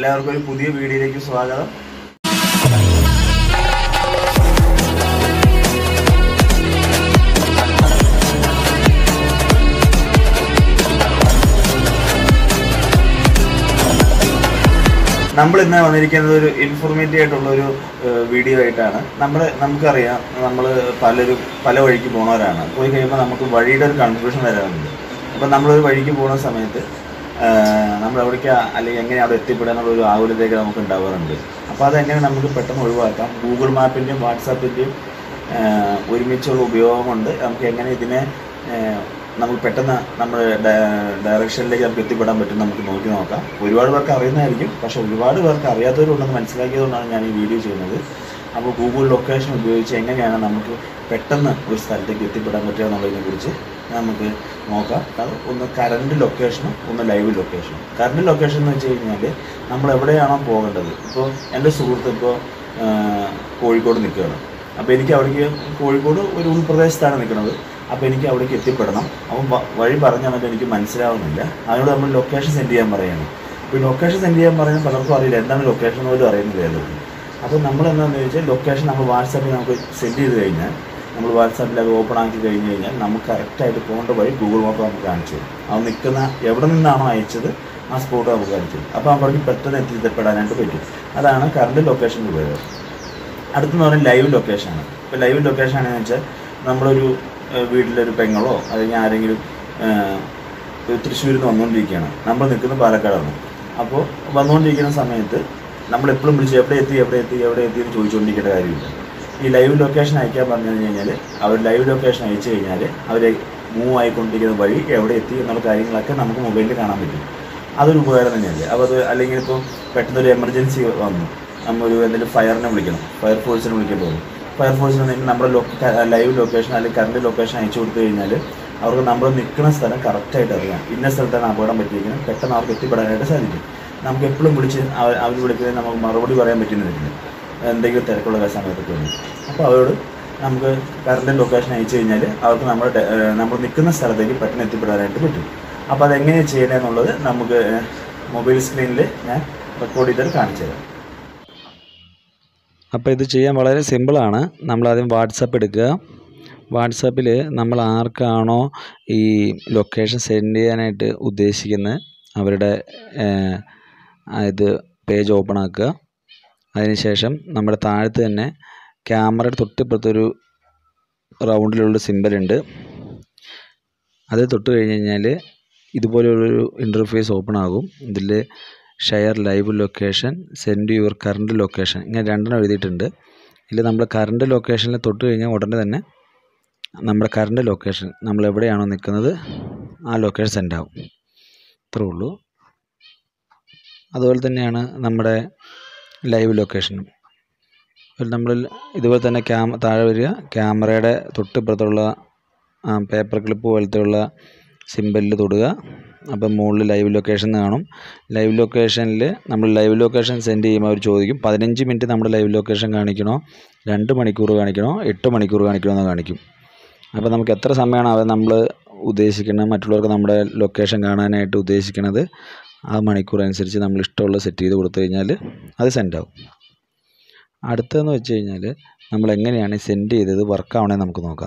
എല്ലാവർക്കും ഒരു പുതിയ വീഡിയോയിലേക്ക് സ്വാഗതം നമ്മൾ ഇന്ന് വന്നിരിക്കുന്നത് ഒരു ഇൻഫോർമേറ്റീവ് ആയിട്ടുള്ള ഒരു വീഡിയോ ആയിട്ടാണ് നമ്മൾ നമുക്കറിയാം നമ്മൾ പലരും പല വഴിക്ക് പോണവരാണ് പോയി കഴിയുമ്പോൾ നമുക്ക് വഴിയുടെ ഒരു കൺഫ്യൂഷൻ വരാറുണ്ട് അപ്പം നമ്മളൊരു വഴിക്ക് പോകുന്ന സമയത്ത് നമ്മൾ എവിടേക്ക് അല്ലെങ്കിൽ എങ്ങനെ അവിടെ എത്തിപ്പെടുക എന്നുള്ള ഒരു ആകുലതയൊക്കെ നമുക്ക് ഉണ്ടാവാറുണ്ട് അപ്പോൾ അതെങ്ങനെ നമുക്ക് പെട്ടെന്ന് ഒഴിവാക്കാം ഗൂഗിൾ മാപ്പിൻ്റെയും വാട്സാപ്പിൻ്റെയും ഒരുമിച്ചുള്ള ഉപയോഗം കൊണ്ട് നമുക്ക് എങ്ങനെ ഇതിനെ ഏഹ്, നമുക്ക് പെട്ടെന്ന് നമ്മുടെ ഡയറക്ഷനിലേക്ക് നമുക്ക് എത്തിപ്പെടാൻ പറ്റും നമുക്ക് നോക്കി നോക്കാം ഒരുപാട് പേർക്ക് അറിയുന്നതായിരിക്കും പക്ഷെ ഒരുപാട് പേർക്ക് അറിയാത്തവരുണ്ടെന്ന് മനസ്സിലാക്കിയതുകൊണ്ടാണ് ഞാൻ ഈ വീഡിയോ ചെയ്യുന്നത് അപ്പോൾ ഗൂഗിൾ ലൊക്കേഷൻ ഉപയോഗിച്ച് എങ്ങനെയാണ് നമുക്ക് പെട്ടെന്ന് ഒരു സ്ഥലത്തേക്ക് എത്തിപ്പെടാൻ പറ്റുക എന്നുള്ളതിനെ കുറിച്ച് നമുക്ക് നോക്കാം അത് ഒന്ന് കറണ്ട് ലൊക്കേഷനും ഒന്ന് ലൈവ് ലൊക്കേഷനും കറണ്ട് ലൊക്കേഷൻ എന്ന് വെച്ച് കഴിഞ്ഞാൽ നമ്മൾ എവിടെയാണോ പോകേണ്ടത് ഇപ്പോൾ എൻ്റെ സുഹൃത്ത് ഇപ്പോൾ കോഴിക്കോട് നിൽക്കുകയാണ് അപ്പോൾ എനിക്ക് അവിടേക്ക് കോഴിക്കോട് ഒരു ഉൾപ്രദേശത്താണ് നിൽക്കുന്നത് അപ്പോൾ എനിക്ക് അവിടേക്ക് എത്തിപ്പെടണം അപ്പം വ- വഴി പറഞ്ഞു തന്നിട്ട് എനിക്ക് മനസ്സിലാവുന്നില്ല അതിനോട് നമ്മൾ ലൊക്കേഷൻ സെൻഡ് ചെയ്യാൻ പറയുകയാണ് അപ്പോൾ ഈ ലൊക്കേഷൻ സെൻഡ് ചെയ്യാൻ പറയുന്നത് പലർക്കും അറിയില്ല എന്താണ് ലൊക്കേഷൻ പോലും അറിയുന്നില്ലല്ലോ അപ്പോൾ നമ്മൾ എന്താണെന്ന് ചോദിച്ചാൽ ലൊക്കേഷൻ നമ്മൾ വാട്സാപ്പിൽ നമുക്ക് സെൻഡ് ചെയ്ത് കഴിഞ്ഞാൽ നമ്മൾ വാട്സാപ്പിൽ അത് ഓപ്പൺ ആക്കി കഴിഞ്ഞ് കഴിഞ്ഞാൽ നമുക്ക് കറക്റ്റായിട്ട് പോകേണ്ട വഴി ഗൂഗിൾ മാപ്പ് നമുക്ക് കാണിച്ചു തരും അത് നിൽക്കുന്ന എവിടെ നിന്നാണോ അയച്ചത് ആ സ്പോട്ട് നമുക്ക് കാണിച്ചു തരും അപ്പോൾ അവർക്ക് പെട്ടെന്ന് എത്തിപ്പെടാനായിട്ട് പറ്റും അതാണ് കറണ്ട് ലൊക്കേഷൻ്റെ ഉപയോഗം അടുത്തെന്ന് പറഞ്ഞാൽ ലൈവ് ലൊക്കേഷനാണ് ഇപ്പോൾ ലൈവ് ലൊക്കേഷൻ ആണെന്ന് വെച്ചാൽ നമ്മളൊരു ഏഹ്, വീട്ടിലൊരു പെങ്ങളോ അല്ലെങ്കിൽ ആരെങ്കിലും ഏഹ്, തൃശ്ശൂരിൽ നിന്ന് വന്നുകൊണ്ടിരിക്കുകയാണ് നമ്മൾ നിൽക്കുന്നത് പാലക്കാടാണ് അപ്പോൾ വന്നുകൊണ്ടിരിക്കുന്ന സമയത്ത് നമ്മൾ എപ്പോഴും വിളിച്ച് എവിടെ എത്തി എവിടെ എത്തി എവിടെ എത്തി എന്ന് ചോദിച്ചുകൊണ്ടിരിക്കേണ്ട കാര്യമില്ല ഈ ലൈവ് ലൊക്കേഷൻ അയക്കാൻ പറഞ്ഞു കഴിഞ്ഞാൽ അവർ ലൈവ് ലൊക്കേഷൻ അയച്ചു കഴിഞ്ഞാൽ അവർ മൂവ് ആയിക്കൊണ്ടിരിക്കുന്ന വഴി എവിടെ എത്തി എന്നുള്ള കാര്യങ്ങളൊക്കെ നമുക്ക് മൊബൈലിൽ കാണാൻ പറ്റും അതൊരു ഉപകാരം തന്നെയല്ലേ അപ്പോൾ അത് അല്ലെങ്കിൽ ഇപ്പോൾ പെട്ടെന്നൊരു എമർജൻസി വന്നു നമ്മൊരു എന്തെങ്കിലും ഫയറിനെ വിളിക്കണം ഫയർ ഫോഴ്സിനെ വിളിക്കേണ്ടി വരും ഫയർ ഫോഴ്സിന് നമ്മുടെ ലൈവ് ലൊക്കേഷൻ അല്ലെങ്കിൽ കറണ്ട് ലൊക്കേഷൻ അയച്ചു കൊടുത്തു കഴിഞ്ഞാൽ അവർക്ക് നമ്മൾ നിൽക്കുന്ന സ്ഥലം കറക്റ്റായിട്ട് അറിയാം ഇന്ന സ്ഥലത്താണ് അപകടം പറ്റിയിരിക്കുന്നത് പെട്ടെന്ന് അവർക്ക് എത്തിപ്പെടാനായിട്ട് സാധിക്കും നമുക്ക് എപ്പോഴും വിളിച്ച് അവർ അവർ വിളിക്കുന്നത് നമുക്ക് മറുപടി പറയാൻ പറ്റുന്നില്ല എന്തെങ്കിലും തിരക്കുള്ള സമയത്തൊക്കെ ഉണ്ട് അപ്പോൾ അവരോട് നമുക്ക് കറണ്ട് ലൊക്കേഷൻ അയച്ചു കഴിഞ്ഞാൽ അവർക്ക് നമ്മുടെ ഡെ- ഏഹ് നമ്മൾ നിൽക്കുന്ന സ്ഥലത്തേക്ക് പെട്ടെന്ന് എത്തിപ്പെടാനായിട്ട് പറ്റും അപ്പോൾ അതെങ്ങനെയാണ് ചെയ്യണമെന്നുള്ളത് നമുക്ക് മൊബൈൽ സ്ക്രീനിൽ ഞാൻ റെക്കോർഡ് ചെയ്തിട്ട് കാണിച്ചു തരാം അപ്പോൾ ഇത് ചെയ്യാൻ വളരെ സിമ്പിളാണ് നമ്മളാദ്യം വാട്സപ്പ് എടുക്കുക വാട്സാപ്പിൽ നമ്മൾ ആർക്കാണോ ഈ ലൊക്കേഷൻ സെൻഡ് ചെയ്യാനായിട്ട് ഉദ്ദേശിക്കുന്നത് അവരുടെ ഏഹ്, ആ ഇത് പേജ് ഓപ്പൺ ആക്കുക അതിനുശേഷം നമ്മുടെ താഴത്ത് തന്നെ ക്യാമറയുടെ തൊട്ടിപ്പുറത്തൊരു റൗണ്ടിലുള്ള സിമ്പലുണ്ട് അത് തൊട്ട് കഴിഞ്ഞ് കഴിഞ്ഞാൽ ഇതുപോലെയുള്ളൊരു ഇൻ്റർഫേസ് ഓപ്പൺ ആകും ഇതിൽ share live location send your current location ഇങ്ങനെ രണ്ടെണ്ണം എഴുതിയിട്ടുണ്ട് ഇതിൽ നമ്മൾ കറണ്ട് ലൊക്കേഷനിൽ തൊട്ട് കഴിഞ്ഞാൽ ഉടനെ തന്നെ നമ്മുടെ കറണ്ട് ലൊക്കേഷൻ നമ്മൾ എവിടെയാണോ നിൽക്കുന്നത് ആ ലൊക്കേഷൻ സെൻഡ് ആവും ഇത്രേ ഉള്ളൂ അതുപോലെ തന്നെയാണ് നമ്മുടെ ലൈവ് ലൊക്കേഷനും നമ്മൾ ഇതുപോലെ തന്നെ ക്യാമ താഴെ വരിക ക്യാമറയുടെ തൊട്ടിപ്പുറത്തുള്ള പേപ്പർ ക്ലിപ്പ് പോലത്തെ ഉള്ള സിമ്പലിൽ തൊടുക അപ്പം മുകളിൽ ലൈവ് ലൊക്കേഷൻ എന്ന് കാണും ലൈവ് ലൊക്കേഷനിൽ നമ്മൾ ലൈവ് ലൊക്കേഷൻ സെൻഡ് ചെയ്യുമ്പോൾ അവർ ചോദിക്കും പതിനഞ്ച് മിനിറ്റ് നമ്മുടെ ലൈവ് ലൊക്കേഷൻ കാണിക്കണോ രണ്ട് മണിക്കൂർ കാണിക്കണോ എട്ട് മണിക്കൂർ കാണിക്കണോ എന്ന് കാണിക്കും അപ്പോൾ നമുക്ക് എത്ര സമയമാണ് അവർ നമ്മൾ ഉദ്ദേശിക്കുന്നത് മറ്റുള്ളവർക്ക് നമ്മുടെ ലൊക്കേഷൻ കാണാനായിട്ട് ഉദ്ദേശിക്കുന്നത് ആ മണിക്കൂർ അനുസരിച്ച് നമ്മൾ ഇഷ്ടമുള്ള സെറ്റ് ചെയ്ത് കൊടുത്തു കഴിഞ്ഞാൽ അത് സെൻഡ് ആവും അടുത്തതെന്ന് വെച്ച് കഴിഞ്ഞാൽ നമ്മൾ എങ്ങനെയാണ് സെൻഡ് ചെയ്തത് വർക്ക് ആവണേ നമുക്ക് നോക്കാം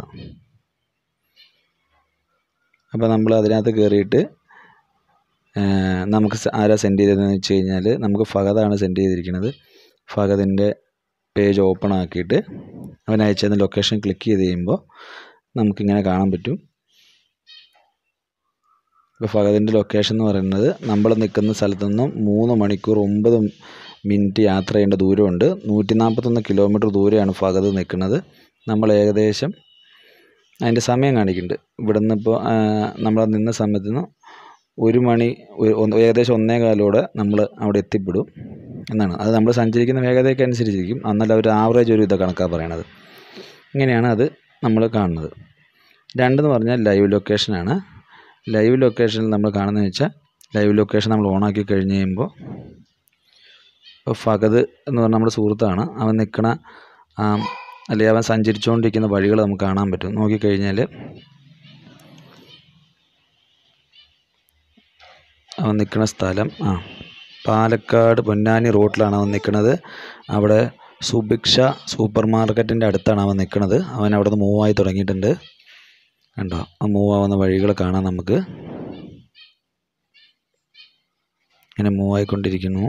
അപ്പോൾ നമ്മൾ അതിനകത്ത് കയറിയിട്ട് ഏഹ്, നമുക്ക് സ- ആരാ സെൻഡ് ചെയ്തതെന്ന് വെച്ച് കഴിഞ്ഞാൽ നമുക്ക് ഫഹദാണ് സെൻഡ് ചെയ്തിരിക്കുന്നത് ഫഹദിൻ്റെ പേജ് ഓപ്പൺ ആക്കിയിട്ട് അവൻ അയച്ചതിന് ലൊക്കേഷൻ ക്ലിക്ക് ചെയ്ത് കഴിയുമ്പോൾ നമുക്കിങ്ങനെ കാണാൻ പറ്റും ഇപ്പോൾ ഫഹദിൻ്റെ ലൊക്കേഷൻ എന്ന് പറയുന്നത് നമ്മൾ നിൽക്കുന്ന സ്ഥലത്ത് നിന്നും മൂന്ന് മണിക്കൂർ ഒമ്പത് മിനിറ്റ് യാത്ര ചെയ്യേണ്ട ദൂരമുണ്ട് നൂറ്റി നാൽപ്പത്തൊന്ന് കിലോമീറ്റർ ദൂരെയാണ് ഫഹദ് നിൽക്കുന്നത് നമ്മൾ ഏകദേശം അതിൻ്റെ സമയം കാണിക്കുന്നുണ്ട് ഇവിടെ നിന്ന് ഇപ്പോൾ നമ്മൾ നിന്ന സമയത്ത് നിന്ന് ഒരു മണി ഒരു- ഒന്ന് ഏകദേശം ഒന്നേ കാലോടെ നമ്മൾ അവിടെ എത്തിപ്പെടും എന്നാണ് അത് നമ്മൾ സഞ്ചരിക്കുന്ന വേഗതയ്ക്ക് അനുസരിച്ചിരിക്കും എന്നാൽ ഒരു ആവറേജ് ഒരു ഇത് കണക്കാണ് പറയണത് ഇങ്ങനെയാണ് അത് നമ്മൾ കാണുന്നത് രണ്ടെന്ന് പറഞ്ഞാൽ ലൈവ് ലൊക്കേഷനാണ് ലൈവ് ലൊക്കേഷനിൽ നമ്മൾ കാണുന്നതെന്ന് വെച്ചാൽ ലൈവ് ലൊക്കേഷൻ നമ്മൾ ഓണാക്കി കഴിഞ്ഞ് കഴിയുമ്പോൾ ഇപ്പോൾ ഫഗത് എന്ന് പറഞ്ഞ നമ്മുടെ സുഹൃത്താണ് അവൻ നിൽക്കണ അല്ലെങ്കിൽ അവൻ സഞ്ചരിച്ചുകൊണ്ടിരിക്കുന്ന വഴികൾ നമുക്ക് കാണാൻ പറ്റും നോക്കിക്കഴിഞ്ഞാൽ അവൻ നിൽക്കുന്ന സ്ഥലം ആ പാലക്കാട് പൊന്നാനി റോട്ടിലാണ് അവൻ നിൽക്കുന്നത് അവിടെ സുഭിക്ഷ സൂപ്പർ മാർക്കറ്റിൻ്റെ അടുത്താണ് അവൻ നിൽക്കുന്നത് അവൻ അവിടെ നിന്ന് മൂവായി തുടങ്ങിയിട്ടുണ്ട് കണ്ടോ ആ മൂവ് ആവുന്ന വഴികൾ കാണാം നമുക്ക് ഇങ്ങനെ മൂവായിക്കൊണ്ടിരിക്കുന്നു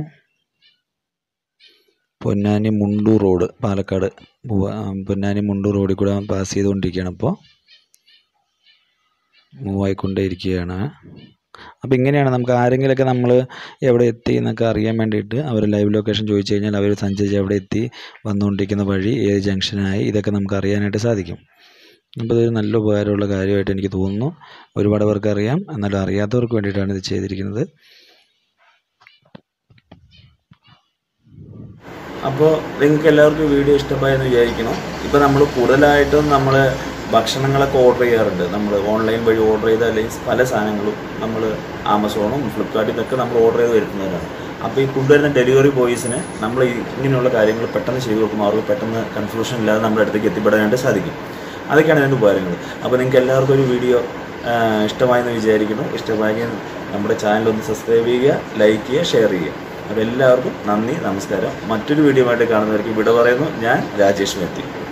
പൊന്നാനി മുണ്ടൂർ റോഡ് പാലക്കാട് മൂവ- ആ, പൊന്നാനി മുണ്ടൂർ റോഡിൽ കൂടെ അവൻ പാസ് ചെയ്തുകൊണ്ടിരിക്കുകയാണ് ഇപ്പോൾ മൂവായിക്കൊണ്ടേ ഇരിക്കുകയാണ് അപ്പോൾ ഇങ്ങനെയാണ് നമുക്ക് ആരെങ്കിലുമൊക്കെ നമ്മൾ എവിടെ എത്തി എന്നൊക്കെ അറിയാൻ വേണ്ടിയിട്ട് അവർ ലൈവ് ലൊക്കേഷൻ ചോദിച്ചു കഴിഞ്ഞാൽ അവർ സഞ്ചരിച്ച് എവിടെ എത്തി വന്നുകൊണ്ടിരിക്കുന്ന വഴി ഏത് ജംഗ്ഷനായി ഇതൊക്കെ നമുക്ക് അറിയാനായിട്ട് സാധിക്കും അപ്പോൾ ഇതൊരു നല്ല ഉപകാരമുള്ള കാര്യമായിട്ട് എനിക്ക് തോന്നുന്നു ഒരുപാട് പേർക്ക് അറിയാം എന്നാലും അറിയാത്തവർക്ക് വേണ്ടിയിട്ടാണ് ഇത് ചെയ്തിരിക്കുന്നത് അപ്പോൾ നിങ്ങൾക്ക് എല്ലാവർക്കും വീഡിയോ ഇഷ്ടമായെന്ന് വിചാരിക്കണം ഇപ്പോൾ നമ്മൾ കൂടുതലായിട്ടും നമ്മൾ ഭക്ഷണങ്ങളൊക്കെ ഓർഡർ ചെയ്യാറുണ്ട് നമ്മൾ ഓൺലൈൻ വഴി ഓർഡർ ചെയ്ത അല്ലെങ്കിൽ പല സാധനങ്ങളും നമ്മൾ ആമസോണും ഫ്ലിപ്കാർട്ടിൽ നിന്നൊക്കെ നമ്മൾ ഓർഡർ ചെയ്ത് വരുത്തുന്നവരാണ് അപ്പോൾ ഈ കൊണ്ടുവരുന്ന ഡെലിവറി ബോയ്സിന് നമ്മൾ ഈ ഇങ്ങനെയുള്ള കാര്യങ്ങൾ പെട്ടെന്ന് ചെയ്ത് കൊടുക്കുമ്പോൾ അവർക്ക് പെട്ടെന്ന് കൺഫ്യൂഷൻ ഇല്ലാതെ നമ്മുടെ അടുത്തേക്ക് എത്തിപ്പെടാനായിട്ട് സാധിക്കും അതൊക്കെയാണ് ഇതിൻ്റെ ഉപകാരങ്ങൾ അപ്പോൾ നിങ്ങൾക്ക് എല്ലാവർക്കും ഒരു വീഡിയോ ഇഷ്ടമായെന്ന് വിചാരിക്കുന്നു ഇഷ്ടമായെങ്കിൽ നമ്മുടെ ചാനൽ ഒന്ന് സബ്സ്ക്രൈബ് ചെയ്യുക ലൈക്ക് ചെയ്യുക ഷെയർ ചെയ്യുക അപ്പോൾ എല്ലാവർക്കും നന്ദി നമസ്കാരം മറ്റൊരു വീഡിയോ ആയിട്ട് കാണുന്നവർക്ക് വിട പറയുന്നു ഞാൻ രാജേഷ് മെത്തി